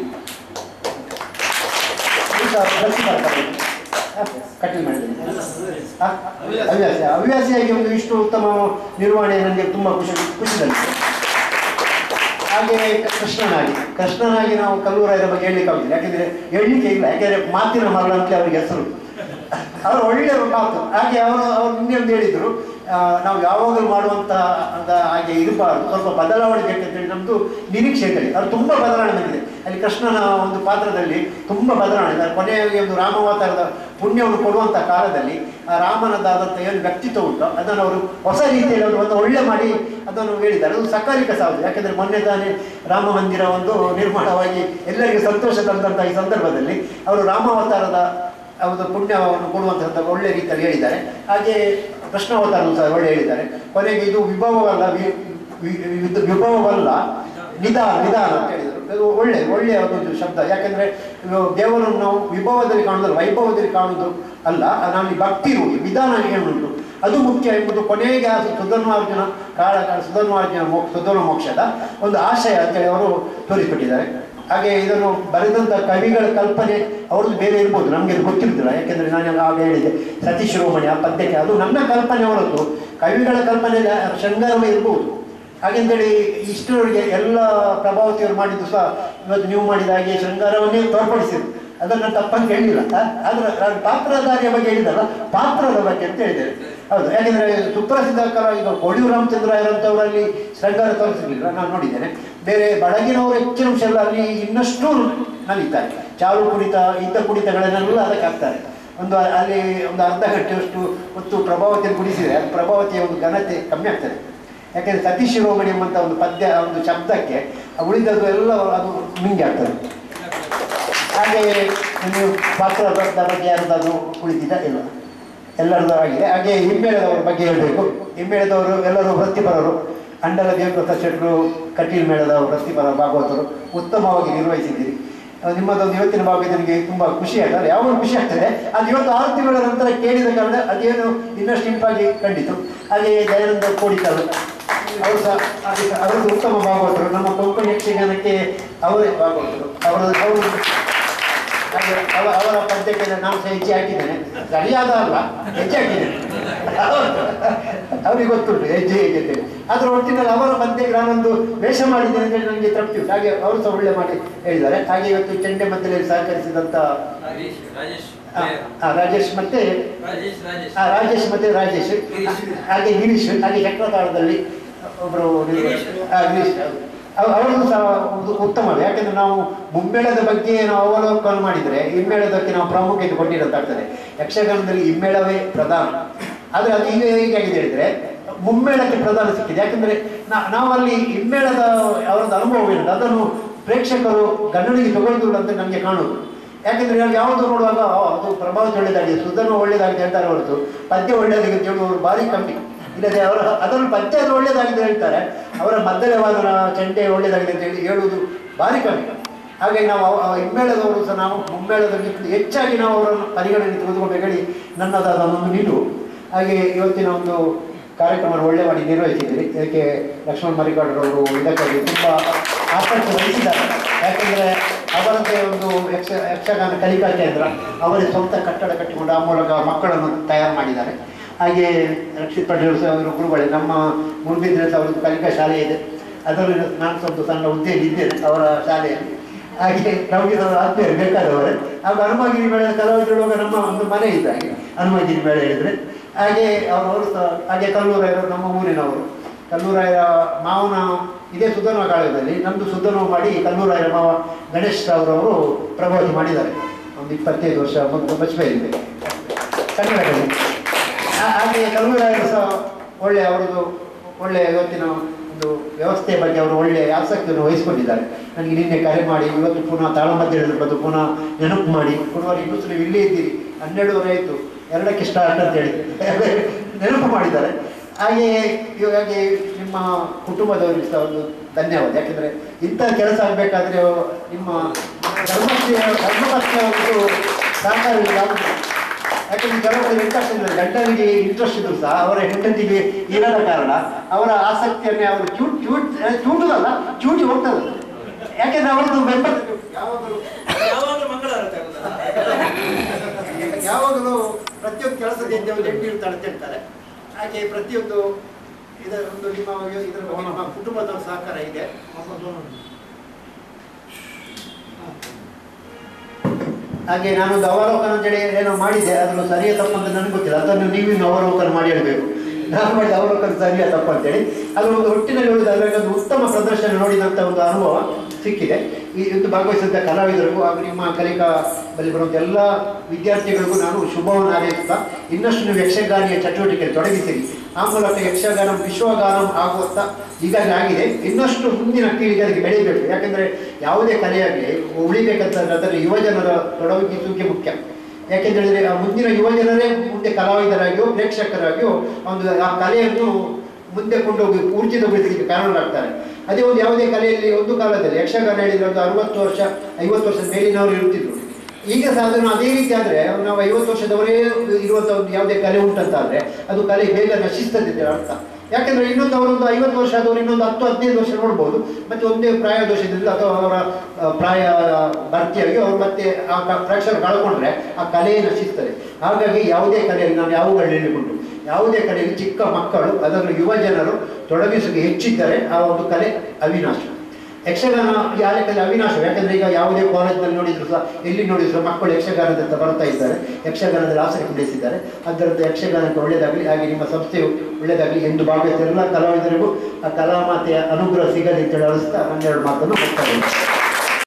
[SPEAKER 2] ಈಗ ಪ್ರತಿ ಬರ್ತಾರೆ. ಹ? ಕಟ್ಟಿಂಗ್ ಮಾಡಿದ್ದೀನಿ ಹ? ಹವ್ಯಾಸ ಹವ್ಯಾಸಿಯಾಗಿ ಒಂದು ಇಷ್ಟು ಉತ್ತಮ ನಿರ್ವಹಣೆ ನನಗೆ ತುಂಬ ಖುಷಿ ಖುಷಿ ತಂದಿದೆ ಹಾಗೆ ಕೃಷ್ಣನಾಗಿ ಕೃಷ್ಣನಾಗಿ ನಾವು ಕಲ್ಲೂರಾಯರ ಬಗ್ಗೆ ಹೇಳಲಿಕ್ಕೆ ಆಗುದಿಲ್ಲ ಯಾಕೆಂದ್ರೆ ಹೇಳಲಿಕ್ಕೆ ಇಲ್ಲ ಯಾಕೆಂದ್ರೆ ಮಾತಿನ ಮರಳ ಅಂತ ಅವರಿಗೆ ಹೆಸರು ಅವರು ಒಳ್ಳೆಯ ಮಾತು ಹಾಗೆ ಅವರು ಅವರು ನಿನ್ನೆ ಒಂದು ಹೇಳಿದ್ರು ಆ, ನಾವು ಯಾವಾಗಲೂ ಮಾಡುವಂತ ಅಂತ ಹಾಗೆ ಇರಬಾರ್ದು ಸ್ವಲ್ಪ ಬದಲಾವಣೆ ಬೇಕಂತೇಳಿ ನಮ್ದು ನಿರೀಕ್ಷೆಗಳು ಅದು ತುಂಬ ಬದಲಾವಣೆ ಬಂದಿದೆ ಅಲ್ಲಿ ಕೃಷ್ಣನ ಒಂದು ಪಾತ್ರದಲ್ಲಿ ತುಂಬ ಬದಲಾವಣೆ ಇದೆ. ಕೊನೆಗೆ ಒಂದು ರಾಮಾವತಾರದ ಪುಣ್ಯವನ್ನು ಕೊಡುವಂಥ ಕಾಲದಲ್ಲಿ ಆ ರಾಮನದಾದಂಥ ಏನು ವ್ಯಕ್ತಿತ್ವ ಉಂಟು ಅದನ್ನು ಅವರು ಹೊಸ ರೀತಿಯಲ್ಲಿ ಅವರು ಒಂದು ಒಳ್ಳೆ ಮಾಡಿ ಅದನ್ನು ಹೇಳಿದ್ದಾರೆ ಅದು ಸಕಾಲಿಕ ಸಾವುದು ಯಾಕೆಂದರೆ ಮೊನ್ನೆ ತಾನೇ ರಾಮ ಮಂದಿರ ಒಂದು ನಿರ್ಮಾಣವಾಗಿ ಎಲ್ಲರಿಗೂ ಸಂತೋಷ ತಂದಂಥ ಈ ಸಂದರ್ಭದಲ್ಲಿ ಅವರು ರಾಮಾವತಾರದ ಒಂದು ಪುಣ್ಯವನ್ನು ಕೊಡುವಂತಹ ಒಳ್ಳೆ ರೀತಿಯಲ್ಲಿ ಹೇಳಿದ್ದಾರೆ ಹಾಗೆ ಕೃಷ್ಣಾವತಾರನು ಸಹ ಒಳ್ಳೆ ಹೇಳಿದ್ದಾರೆ ಕೊನೆಗೆ ಇದು ವಿಭವವಲ್ಲ ವಿ- ವಿ- ವಿ- ವಿಭವವಲ್ಲ ನಿಧಾನ ನಿಧಾನ ಅಂತ ಹೇಳಿದರು ಅದು ಒಳ್ಳೆ ಒಳ್ಳೆಯ ಒಂದು ಶಬ್ದ ಯಾಕೆಂದ್ರೆ ಇವು ದೇವರನ್ನು ನಾವು ವಿಭವದಲ್ಲಿ ಕಾಣುವುದಲ್ಲ ವೈಭವದಲ್ಲಿ ಕಾಣುವುದು ಅಲ್ಲ ನಾವು ಈ ಭಕ್ತಿ ಇರುವುದು ವಿಧಾನ ಏನುಂಟು ಅದು ಮುಖ್ಯ ಎಂಬುದು ಕೊನೆಗೆ ಆ ಸುಧರ್ಮಾರ್ಜುನ ಕಾಳ ಕಾಳ ಸುಧರ್ಮಾರ್ಜುನ ಮೋ ಸುಧರ್ಮ ಮೋಕ್ಷದ ಒಂದು ಆಶಯ ಅಂತೇಳಿ ಅವರು ತೋರಿಸಿಬಿಟ್ಟಿದ್ದಾರೆ ಹಾಗೆ ಇದನ್ನು ಬರೆದಂಥ ಕವಿಗಳ ಕಲ್ಪನೆ ಅವ್ರದ್ದು ಬೇರೆ ಇರ್ಬೋದು ನಮಗೆ ಅದು ಗೊತ್ತಿರುವುದಿಲ್ಲ ಯಾಕೆಂದ್ರೆ ನಾನು ಆಗ ಹೇಳಿದೆ ಸತೀಶ್ ಶಿರೋಮಣಿ ಆ ಪದ್ಯಕ್ಕೆ ಅದು ನನ್ನ ಕಲ್ಪನೆ ಹೊರತು ಕವಿಗಳ ಕಲ್ಪನೆ ಶೃಂಗಾರವೇ ಇರ್ಬೋದು ಹಾಗೆಂತೇಳಿ ಇಷ್ಟರವರೆಗೆ ಎಲ್ಲ ಪ್ರಭಾವತಿಯವರು ಮಾಡಿದ್ದು ಸಹ ಇವತ್ತು ನೀವು ಮಾಡಿದ ಹಾಗೆ ಶೃಂಗಾರವನ್ನೇ ತೋರ್ಪಡಿಸಿದ್ರು ಅದನ್ನು ತಪ್ಪಂತ ಹೇಳಿಲ್ಲ ಆದ್ರೆ ನಾನು ಪಾತ್ರಧಾರಿಯ ಬಗ್ಗೆ ಹೇಳಿದಲ್ಲ ಪಾತ್ರದ ಬಗ್ಗೆ ಅಂತ ಹೇಳಿದ್ದೇನೆ ಹೌದು ಯಾಕೆಂದ್ರೆ ಸುಪ್ರಸಿದ್ಧ ಕಲಾ ಈಗ ಕೊಡಿಯು ರಾಮಚಂದ್ರ ಇರೋಂಥವರಲ್ಲಿ ಶೃಂಗಾರ ತೋರಿಸಲಿಲ್ಲ ನಾನು ನೋಡಿದ್ದೇನೆ ಬೇರೆ ಬಡಗಿನವರು ಹೆಚ್ಚಿನ ಅಂಶ ಎಲ್ಲ ಅಲ್ಲಿ ಇನ್ನಷ್ಟು ನಲಿತಾರೆ ಚಾರು ಕುಡಿತ ಇಂಥ ಕುಡಿತಗಳನ್ನೆಲ್ಲ ಅದಕ್ಕೆ ಹಾಕ್ತಾರೆ ಒಂದು ಅಲ್ಲಿ ಒಂದು ಅರ್ಧ ಗಂಟೆಯಷ್ಟು ಹೊತ್ತು ಪ್ರಭಾವತಿಯನ್ನು ಕುಡಿಸಿದರೆ ಅದು ಪ್ರಭಾವತಿಯ ಒಂದು ಘನತೆ ಕಮ್ಮಿ ಆಗ್ತದೆ ಯಾಕೆಂದ್ರೆ ಸತೀಶ್ ಶಿರೋಮಣಿ ಎಂಬಂಥ ಒಂದು ಪದ್ಯ ಒಂದು ಶಬ್ದಕ್ಕೆ ಉಳಿದದ್ದು ಎಲ್ಲ ಅದು ಮಿಂಗಿ ಆಗ್ತದೆ ಹಾಗೆ ನೀವು ಪಾತ್ರದ ಬಗ್ಗೆ ಯಾರ್ದಾದ್ರು ಉಳಿದಿದ್ದ ಇಲ್ಲ ಎಲ್ಲರದ್ದು ಆಗಿದೆ ಹಾಗೆ ಹಿಮ್ಮೇಳದವರ ಬಗ್ಗೆ ಹೇಳಬೇಕು ಹಿಮ್ಮೇಳದವರು ಎಲ್ಲರೂ ವೃತ್ತಿಪರರು ಅಂಡಲ ದೇವಪ್ರತ ಶೆಟ್ಟರು ಕಟೀಲ್ ಮೇಳದ ವೃತ್ತಿಪರ ಭಾಗವತರು ಉತ್ತಮವಾಗಿ ನಿರ್ವಹಿಸಿದ್ದೀರಿ ಅಹ್ ನಿಮ್ಮದೊಂದು ಇವತ್ತಿನ ಭಾಗ ನನಗೆ ತುಂಬ ಖುಷಿ ಆಗ್ತದೆ ಯಾವಾಗ ಖುಷಿ ಆಗ್ತದೆ ಅದು ಇವತ್ತು ಆರು ತಿಂಗಳ ನಂತರ ಕೇಳಿದ ಕಾರಣ ಅದೇನು ಇನ್ನಷ್ಟು ಇಂಪಾಗಿ ಕಂಡಿತು ಹಾಗೆ ದಯಾನಂದ ಕೋಡಿಕಲ್ ಅವರು ಸಹ ಹಾಗೆ ಸಹ ಅವರದ್ದು ಉತ್ತಮ ಭಾಗವತರು ನಮ್ಮ ಕೊಂಕಣಿ ಯಕ್ಷಗಾನಕ್ಕೆ ಅವರೇ ಭಾಗವತರು ಅವರ ಅವರು ಹಾಗೆ ಅವ ಅವರ ಪದ್ಯಕ್ಕೆ ನಾನು ಸಹ ಹೆಜ್ಜೆ ಹಾಕಿದ್ದೇನೆ ಸರಿಯಾದ ಅಲ್ಲ ಹೆಜ್ಜೆ ಹಾಕಿದ್ದೇನೆ ಅವರಿಗೆ ಗೊತ್ತುಂಟು ಹೆಜ್ಜೆ ಹೇಗೆ ಅಂತೇಳಿ ಅದರ ಒಟ್ಟಿನಲ್ಲಿ ಅವರ ಪದ್ಯಕ್ಕೆ ನಾನೊಂದು ವೇಷ ಮಾಡಿದ್ದೇನೆ ಅಂತೇಳಿ ನನಗೆ ತೃಪ್ತಿ ಉಂಟು ಹಾಗೆ ಅವರು ಸಹ ಒಳ್ಳೆ ಮಾಡಿ ಹೇಳಿದ್ದಾರೆ ಹಾಗೆ ಇವತ್ತು ಚೆಂಡೆ ಮದ್ದಲೆಯಲ್ಲಿ ಸಹಕರಿಸಿದಂಥ
[SPEAKER 3] ರಾಜೇಶ್ ರಾಜೇಶ್
[SPEAKER 2] ಆ, ಆ, ರಾಜೇಶ್ ಮತ್ತೆ
[SPEAKER 3] ರಾಜೇಶ್ ರಾಜೇಶ್
[SPEAKER 2] ಆ, ರಾಜೇಶ್ ಮತ್ತೆ ರಾಜೇಶ್
[SPEAKER 3] ಗಿರೀಶ್.
[SPEAKER 2] ಹಾಗೆ ಗಿರೀಶ್ ಹಾಗೆ ಚಕ್ರತಾಳದಲ್ಲಿ ಒಬ್ಬರು
[SPEAKER 3] ಗಿರೀಶ್.
[SPEAKER 2] ಗಿರೀಶ್ ಅವ್- ಅವರದ್ದು ಸಹ ಒಂದು ಉತ್ತಮ ಯಾಕೆಂದ್ರೆ ನಾವು ಮುಮ್ಮೇಳದ ಬಗ್ಗೆ ನಾವು ಅವಲೋಕನ ಮಾಡಿದರೆ ಹಿಮ್ಮೇಳದಕ್ಕೆ ನಾವು ಪ್ರಾಮುಖ್ಯತೆ ಕೊಟ್ಟಿರೋದಾಗ್ತದೆ ಯಕ್ಷಗಾನದಲ್ಲಿ ಹಿಮ್ಮೇಳವೇ ಪ್ರಧಾನ ಆದರೆ ಅದು ಈಗ ಹೇಗಾಗಿದೆ ಹೇಳಿದ್ರೆ ಮುಮ್ಮೇಳಕ್ಕೆ ಪ್ರಧಾನ ಸಿಕ್ಕಿದೆ ಯಾಕಂದ್ರೆ ನಾ- ನಾವಲ್ಲಿ ಹಿಮ್ಮೇಳದ ಅವರದ್ದು ಅನುಭವ ಏನಿದೆ ಅದನ್ನು ಪ್ರೇಕ್ಷಕರು ಗಣನೆಗೆ ತಗೊಳ್ಳುವುದಿಲ್ಲ ಅಂತ ನಮಗೆ ಕಾಣುವುದು ಯಾಕಂದ್ರೆ ನಾವು ಯಾವುದು ನೋಡುವಾಗ ಆ, ಅದು ಪ್ರಭಾವ ಒಳ್ಳೆಯದಾಗಿದೆ ಸುಧರ್ಮ ಒಳ್ಳೆಯದಾಗಿದೆ ಹೇಳ್ತಾರೆ ಹೊರತು ಪದ್ಯ ಒಳ್ಳೆಯದಾಗಿದೆ ಅಂತ ಹೇಳುವವರು ಭಾರಿ ಕಮ್ಮಿ ಇಲ್ಲದೆ ಅವರ ಅದನ್ನು ಪದ್ಯ ಅದು ಒಳ್ಳೆಯದಾಗಿದೆ ಹೇಳ್ತಾರೆ ಅವರ ಮದ್ದಲೆ ವಾದನ ಚೆಂಡೆ ಒಳ್ಳೆಯದಾಗಿದೆ ಅಂತ ಹೇಳಿ ಹೇಳುವುದು ಭಾರಿ ಕಮ್ಮಿ ಹಾಗಾಗಿ ನಾವು ಅವ- ಅವ ಹಿಮ್ಮೇಳದವರು ಸಹ ನಾವು ಮುಮ್ಮೇಳದಲ್ಲಿ ಹೆಚ್ಚಾಗಿ ನಾವು ಅವರನ್ನು ಪರಿಗಣನೆ ತೆಗೆದುಕೊಂಡು ಹೇಳಿ ನನ್ನದಾದ ಒಂದು ನಿಲುವು ಹಾಗೆ ಇವತ್ತಿನ ಒಂದು ಕಾರ್ಯಕ್ರಮ ಒಳ್ಳೆ ಮಾಡಿ ನಿರ್ವಹಿಸಿದ್ದೀರಿ ಇದಕ್ಕೆ ಲಕ್ಷ್ಮಣ ಮರಿಗೌಡರವರು ಇದಕ್ಕಾಗಿ ತುಂಬ ಆಸಕ್ತಿ ವಹಿಸಿದ್ದಾರೆ ಯಾಕೆಂದರೆ ಅವರದ್ದೇ ಒಂದು ಯಕ್ಷ ಯಕ್ಷಗಾನ ಕಲಿಕಾ ಕೇಂದ್ರ ಅವರೇ ಸ್ವಂತ ಕಟ್ಟಡ ಕಟ್ಟಿಕೊಂಡು ಆ ಮೂಲಕ ಮಕ್ಕಳನ್ನು ತಯಾರು ಮಾಡಿದ್ದಾರೆ ಹಾಗೆ ರಕ್ಷಿತ್ ಪಟೇಲ್ ಸಹ ಅವರು ಗುರುಗಳೇ ನಮ್ಮ ಮುರುಬಿದ್ರೆ ಸಹ ಅವರದ್ದು ಕಲಿಕಾ ಶಾಲೆ ಇದೆ ಅದರಲ್ಲಿ ನಾನು ಸ್ವಲ್ಪ ಸಣ್ಣ ಹುದ್ದೆಯಲ್ಲಿ ಇದ್ದೇನೆ ಅವರ ಶಾಲೆಯಲ್ಲಿ ಹಾಗೆ ನಮಗೆ ಸ್ವಲ್ಪ ಆತ್ಮೀಯರು ಬೇಕಾದವರೇ ಹಾಗೂ ಹನುಮಗಿರಿ ಮೇಳದ ಕಲಾವಿದರೊಳಗೆ ನಮ್ಮ ಒಂದು ಮನೆ ಇದೆ ಹಾಗೆ ಹನುಮಗಿರಿ ಮೇಳ ಹೇಳಿದ್ರೆ ಹಾಗೆ ಅವರು ಅವರು ಸಹ ಹಾಗೆ ಕಲ್ಲೂರಾಯರು ನಮ್ಮ ಊರಿನವರು ಕಲ್ಲೂರಾಯರ ಮಾವನ ಇದೇ ಸುಧರ್ಮ ಕಾಳಗದಲ್ಲಿ ನಮ್ಮದು ಸುಧರ್ಮ ಮಾಡಿ ಕಲ್ಲೂರಾಯರ ಮಾವ ಗಣೇಶ್ ಅವರವರು ಪ್ರಭಾವತಿ ಮಾಡಿದ್ದಾರೆ ಒಂದು ಇಪ್ಪತ್ತೈದು ವರ್ಷ ಮೊದಲು ಬಚ್ಚಬೇಕಿದೆ ಕನ್ನಡದಲ್ಲಿ ಹಾ- ಹಾಗೆ ಕಲ್ಲೂರಾಯರು ಸಹ ಒಳ್ಳೆ ಅವರದು ಒಳ್ಳೆ ಇವತ್ತಿನ ಒಂದು ವ್ಯವಸ್ಥೆಯ ಬಗ್ಗೆ ಅವರು ಒಳ್ಳೆ ಆಸಕ್ತಿಯನ್ನು ವಹಿಸಿಕೊಂಡಿದ್ದಾರೆ ನನಗೆ ನಿನ್ನೆ ಕರೆ ಮಾಡಿ ಇವತ್ತು ಪುನಃ ತಾಳಮದ್ದೆ ಹೇಳಿದ್ರು ಬಂದು ಪುನಃ ನೆನಪು ಮಾಡಿ ಪುನಃ ಇನ್ನೂ ನೀವು ಇಲ್ಲೇ ಇದ್ದೀರಿ ಹನ್ನೆರಡುವರೆ ಆಯಿತು ಎರಡಕ್ಕೆ ಸ್ಟಾರ್ಟ್ ಅಂತ ಹೇಳಿ ನೆನಪು ಮಾಡಿದ್ದಾರೆ ಹಾಗೆ ಇವಾಗಿ ನಿಮ್ಮ ಕುಟುಂಬದವರಿಗೆ ಸಹ ಒಂದು ಧನ್ಯವಾದ ಯಾಕೆಂದರೆ ಇಂಥ ಕೆಲಸ ಆಗಬೇಕಾದ್ರೆ ನಿಮ್ಮ ಧರ್ಮಸ್ಥಳ ಧರ್ಮಪತ್ನಿಯ ಒಂದು ಸಹಕಾರವಿಲ್ಲ ಯಾಕಂದ್ರೆ ಕೆಲವರು ವೆಂಕಟೇಶ್ವರ ಗಂಡನಿಗೆ ಇಂಟ್ರೆಸ್ಟ್ ಇದ್ರು ಸಹ ಅವರ ಹೆಂಡತಿಗೆ ಇರದ ಕಾರಣ ಅವರ ಆಸಕ್ತಿಯನ್ನೇ ಅವರು ಚೂಟ್ ಚೂಟ್ ಚೂಟುದಲ್ಲ ಚೂಟಿ ಹೋಗ್ತದೆ ಯಾಕೆಂದ್ರೆ ಅವರದ್ದು ಬೆಂಬಲ ಯಾವಾಗಲೂ
[SPEAKER 3] ಯಾವಾಗಲೂ ಮಂಗಳಾರತಿ ಆಗುತ್ತಲ್ಲ
[SPEAKER 2] ಯಾವಾಗಲೂ ಪ್ರತಿಯೊಂದು ಕೆಲಸದಿಂದ ಒಂದು ಹೆಂಡತಿ ಇರ್ತಾಳೆ ಅಂತ ಹೇಳ್ತಾರೆ ಹಾಗೆ ಪ್ರತಿಯೊಂದು ಇದರ ಒಂದು ನಿಮ್ಮ ಇದರ ಬಗ್ಗೆ ನಿಮ್ಮ ಕುಟುಂಬದ ಸಹಕಾರ ಇದೆ ಹಾಗೆ ನಾನೊಂದು ಅವಲೋಕನ ಅಂತೇಳಿ ಏನೋ ಮಾಡಿದ್ದೆ ಅದನ್ನು ಸರಿಯ ತಪ್ಪು ಅಂತ ನನಗೆ ಗೊತ್ತಿಲ್ಲ ಅದನ್ನು ನೀವು ಇನ್ನು ಅವಲೋಕನ ಮಾಡಿ ಹೇಳಬೇಕು ನಾನು ಮಾಡಿದ ಅವಲೋಕನ ಸರಿಯ ತಪ್ಪು ಅಂತೇಳಿ ಅದು ಒಂದು ಒಟ್ಟಿನಲ್ಲಿ ಹೇಳುವುದಾದ್ರೆ ಒಂದು ಉತ್ತಮ ಪ್ರದರ್ಶನ ನೋಡಿದಂಥ ಒಂದು ಅನುಭವ ಸಿಕ್ಕಿದೆ ಈ ಒಂದು ಭಾಗವಹಿಸಿದಂಥ ಕಲಾವಿದರಿಗೂ ಹಾಗೂ ನಿಮ್ಮ ಕಲಿಕಾ ಬಳಿ ಬರುವಂಥ ಎಲ್ಲ ವಿದ್ಯಾರ್ಥಿಗಳಿಗೂ ನಾನು ಶುಭವನ್ನು ಹಾರೈಸುತ್ತಾ ಇನ್ನಷ್ಟು ನೀವು ಯಕ್ಷಗಾನಿಯ ಚಟುವಟಿಕೆಯಲ್ಲಿ ತೊಡಗಿಸಿರಿ ಆ ಮೂಲಕ ಯಕ್ಷಗಾನ ವಿಶ್ವಗಾನ ಆಗುವಂಥ ಈಗಾಗಲೇ ಆಗಿದೆ ಇನ್ನಷ್ಟು ಮುಂದಿನ ಪೀಳಿಗೆ ಅದಕ್ಕೆ ಬೆಳೀಬೇಕು ಯಾಕೆಂದರೆ ಯಾವುದೇ ಕಲೆಯಾಗಲಿ ಉಳಿಬೇಕಂತಂದ್ರೆ ಅದರಲ್ಲಿ ಯುವಜನರ ತೊಡಗಿಸುವಿಕೆ ಮುಖ್ಯ ಯಾಕೆಂತೇಳಿದ್ರೆ ಆ ಮುಂದಿನ ಯುವಜನರೇ ಮುಂದೆ ಕಲಾವಿದರಾಗಿಯೋ ಪ್ರೇಕ್ಷಕರಾಗಿಯೋ ಒಂದು ಆ ಕಲೆಯನ್ನು ಮುಂದೆ ಕೊಂಡೋಗಿ ಊರ್ಜಿತಗೊಳಿಸಲಿಕ್ಕೆ ಕಾರಣರಾಗ್ತಾರೆ ಅದೇ ಒಂದು ಯಾವುದೇ ಕಲೆಯಲ್ಲಿ ಒಂದು ಕಾಲದಲ್ಲಿ ಯಕ್ಷಗಾನ ಹೇಳಿದ್ರೆ ಒಂದು ಅರವತ್ತು ವರ್ಷ ಐವತ್ತು ವರ್ಷದ ಮೇಲಿನವರು ಇರ್ತಿದ್ರು ಈಗ ಸಹ ಅದನ್ನು ಅದೇ ರೀತಿ ಆದರೆ ನಾವು ಐವತ್ತು ವರ್ಷದವರೇ ಇರುವಂಥ ಒಂದು ಯಾವುದೇ ಕಲೆ ಉಂಟಂತಾದ್ರೆ ಅದು ಕಲೆ ಬೇಗ ನಶಿಸ್ತದೆ ಅಂತ ಅರ್ಥ ಯಾಕೆಂದ್ರೆ ಇನ್ನೊಂದು ಅವರೊಂದು ಐವತ್ತು ವರ್ಷ ಆದವರು ಇನ್ನೊಂದು ಹತ್ತು ಹದಿನೈದು ವರ್ಷ ನೋಡ್ಬೋದು ಮತ್ತೆ ಒಂದೇ ಪ್ರಾಯ ದೋಷದಿಂದ ಅಥವಾ ಅವರ ಆ, ಪ್ರಾಯ ಭರ್ತಿಯಾಗಿ ಅವರು ಮತ್ತೆ ಆ ಕ- ಪ್ರೇಕ್ಷಕರು ಕಳ್ಕೊಂಡ್ರೆ ಆ ಕಲೆ ನಶಿಸ್ತದೆ ಹಾಗಾಗಿ ಯಾವುದೇ ಕಲೆಯಲ್ಲಿ ನಾನು ಯಾವುಗಳು ಹೇಳಿಕೊಂಡು ಯಾವುದೇ ಕಲೆಯಲ್ಲಿ ಚಿಕ್ಕ ಮಕ್ಕಳು ಅದರಲ್ಲೂ ಯುವ ಜನರು ತೊಡಗಿಸಿಗೆ ಹೆಚ್ಚಿದ್ದರೆ ಆ ಒಂದು ಕಲೆ ಅವಿನಾಶ ಯಕ್ಷಗಾನ ಯಾರ ಕಲೆ ಅವಿನಾಶ ಯಾಕಂದ್ರೆ ಈಗ ಯಾವುದೇ ಕಾಲೇಜ್ನಲ್ಲಿ ನೋಡಿದ್ರು ಸಹ ಎಲ್ಲಿ ನೋಡಿದ್ರು ಸಹ ಮಕ್ಕಳು ಯಕ್ಷಗಾನದತ್ತ ಬರ್ತಾ ಇದ್ದಾರೆ ಯಕ್ಷಗಾನದಲ್ಲಿ ಆಸಕ್ತಿ ಬೆಳೆಸಿದ್ದಾರೆ ಅದರದ್ದು ಯಕ್ಷಗಾನಕ್ಕೆ ಒಳ್ಳೆಯದಾಗಲಿ ಹಾಗೆ ನಿಮ್ಮ ಸಂಸ್ಥೆಯು ಒಳ್ಳೆಯದಾಗಲಿ ಎಂದು ಭಾಗವಹಿಸಿದ ಎಲ್ಲ ಕಲಾವಿದರಿಗೂ ಆ ಕಲಾಮಾತೆಯ ಅನುಗ್ರಹ ಸಿಗಲಿ ಅಂತೇಳಿ ಅಳಿಸ್ತಾ ಹನ್ನೆರಡು ಮಾತನ್ನು ಮುಕ್ತಾಯ